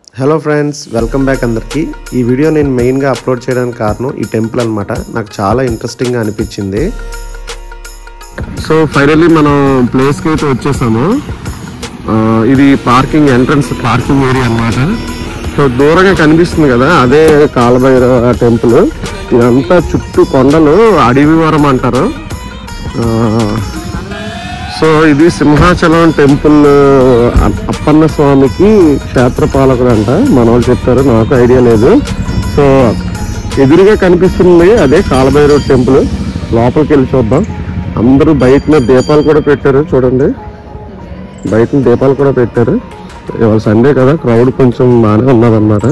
hello friends welcome back అందరికీ ఈ video నేను మెయిన్గా అప్లోడ్ చేయడానికి కారణం ఈ టెంపుల్ అనమాట నాకు చాలా ఇంట్రెస్టింగ్గా అనిపించింది సో ఫైనల్లీ మనం ప్లేస్కి అయితే వచ్చేసాము ఆ, ఇది పార్కింగ్ ఎంట్రన్స్ పార్కింగ్ ఏరియా అన్నమాట సో దూరంగా కనిపిస్తుంది కదా అదే కాలభైరవ టెంపుల్ ఇదంతా చుట్టూ కొండలు అడవివరం అంటారు ఆ, సో ఇది సింహాచలం టెంపుల్ అ- అప్పన్న స్వామికి క్షేత్రపాలకుడు అంట మన వాళ్ళు చెప్తారు నాకు ఐడియా లేదు సో ఎదురుగా కనిపిస్తుంది అదే కాలభైరవ టెంపుల్ లోపలికి వెళ్ళి చూద్దాం అందరూ బయట దీపాలు కూడా పెట్టారు చూడండి బయట దీపాలు కూడా పెట్టారు ఇవాళ సండే కదా క్రౌడ్ కొంచెం బాగానే ఉన్నదన్నమాట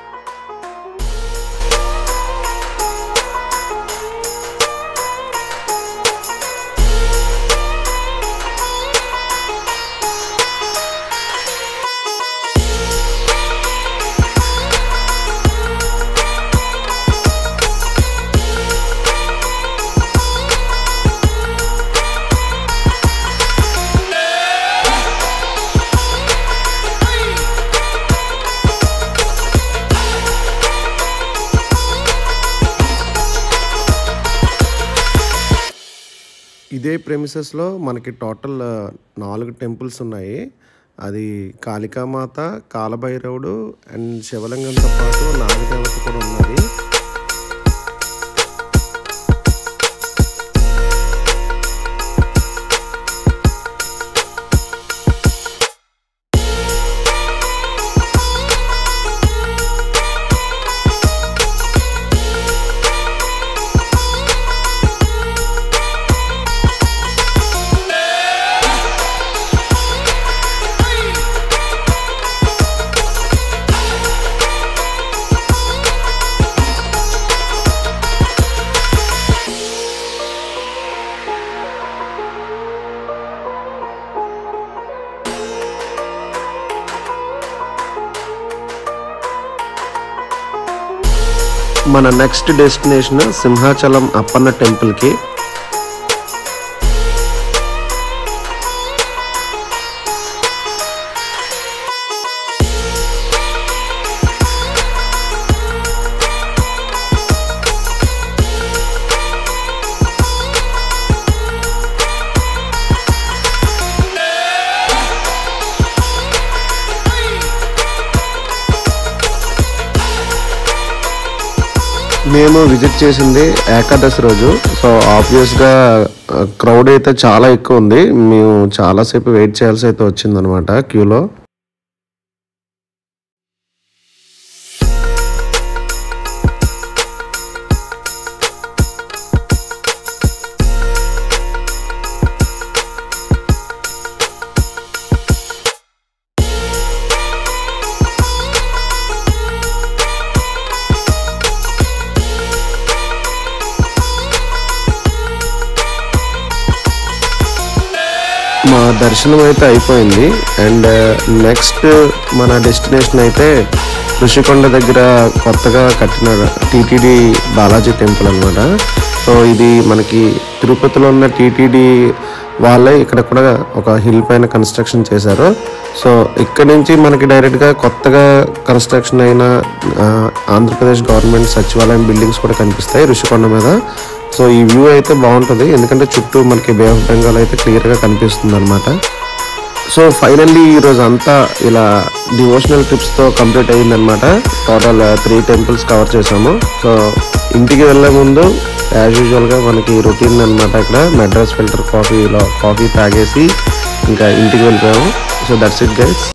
ఇదే ప్రెమిసెస్లో మనకి టోటల్ ఆ, నాలుగు టెంపుల్స్ ఉన్నాయి అది కాళికామాత కాలభైరవుడు అండ్ శివలింగంతో పాటు నాగదేవత కూడా ఉన్నది మన నెక్స్ట్ డెస్టినేషన్ సింహాచలం అప్పన్న టెంపుల్కి మేము విజిట్ చేసింది ఏకాదశి రోజు సో ఆబ్వియస్గా క్రౌడ్ అయితే చాలా ఎక్కువ ఉంది మేము చాలాసేపు వెయిట్ చేయాల్సి అయితే వచ్చిందనమాట క్యూలో మా దర్శనం అయితే అయిపోయింది అండ్ నెక్స్ట్ మన డెస్టినేషన్ అయితే ఋషికొండ దగ్గర కొత్తగా కట్టిన టీటీడీ బాలాజీ టెంపుల్ అన్నమాట సో ఇది మనకి తిరుపతిలో ఉన్న టీటీడీ వాళ్ళే ఇక్కడ కూడా ఒక హిల్ పైన కన్స్ట్రక్షన్ చేశారు సో ఇక్కడ నుంచి మనకి డైరెక్ట్గా కొత్తగా కన్స్ట్రక్షన్ అయిన ఆ, ఆంధ్రప్రదేశ్ గవర్నమెంట్ సచివాలయం బిల్డింగ్స్ కూడా కనిపిస్తాయి ఋషికొండ మీద సో ఈ వ్యూ అయితే బాగుంటుంది ఎందుకంటే చుట్టూ మనకి బే ఆఫ్ బెంగాల్ అయితే క్లియర్గా కనిపిస్తుంది అనమాట సో ఫైనల్లీ ఈరోజు అంతా ఇలా డివోషనల్ ట్రిప్స్తో కంప్లీట్ అయ్యిందనమాట టోటల్ త్రీ టెంపుల్స్ కవర్ చేసాము సో ఇంటికి వెళ్ళే ముందు యాజ్ యూజువల్గా మనకి రొటీన్ అనమాట ఇక్కడ మెడ్రాస్ ఫిల్టర్ కాఫీలో కాఫీ తాగేసి ఇంకా ఇంటికి వెళ్ళిపోయాము సో దట్స్ ఇట్ గైస్